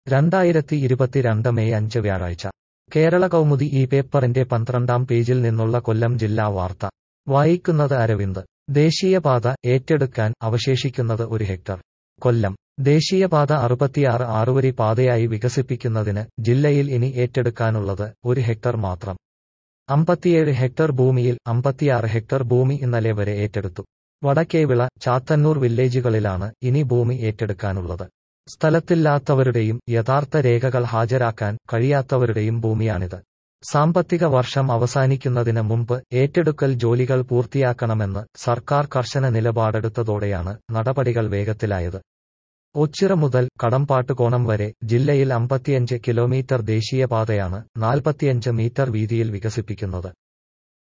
രണ്ടായിരത്തി ഇരുപത്തിരണ്ട് മെയ് അഞ്ച് വ്യാഴാഴ്ച കേരള കൗമുദി ഈ പേപ്പറിന്റെ പന്ത്രണ്ടാം പേജിൽ നിന്നുള്ള കൊല്ലം ജില്ലാ വാർത്ത വായിക്കുന്നത് അരവിന്ദ് ദേശീയപാത ഏറ്റെടുക്കാൻ അവശേഷിക്കുന്നത് ഒരു ഹെക്ടർ കൊല്ലം ദേശീയപാത അറുപത്തിയാറ് ആറുവരി പാതയായി വികസിപ്പിക്കുന്നതിന് ജില്ലയിൽ ഇനി ഏറ്റെടുക്കാനുള്ളത് ഒരു ഹെക്ടർ മാത്രം അമ്പത്തിയേഴ് ഹെക്ടർ ഭൂമിയിൽ അമ്പത്തിയാറ് ഹെക്ടർ ഭൂമി ഇന്നലെ വരെ ഏറ്റെടുത്തു വടക്കേവിള ചാത്തന്നൂർ വില്ലേജുകളിലാണ് ഇനി ഭൂമി ഏറ്റെടുക്കാനുള്ളത് സ്ഥലത്തില്ലാത്തവരുടെയും യഥാർത്ഥ രേഖകൾ ഹാജരാക്കാൻ കഴിയാത്തവരുടെയും ഭൂമിയാണിത് സാമ്പത്തിക വർഷം അവസാനിക്കുന്നതിന് മുമ്പ് ഏറ്റെടുക്കൽ ജോലികൾ പൂർത്തിയാക്കണമെന്ന് സർക്കാർ കർശന നിലപാടെടുത്തതോടെയാണ് നടപടികൾ വേഗത്തിലായത് ഒച്ചിറ മുതൽ കടമ്പാട്ടുകോണം വരെ ജില്ലയിൽ അമ്പത്തിയഞ്ച് കിലോമീറ്റർ ദേശീയപാതയാണ് നാൽപ്പത്തിയഞ്ച് മീറ്റർ വീതിയിൽ വികസിപ്പിക്കുന്നത്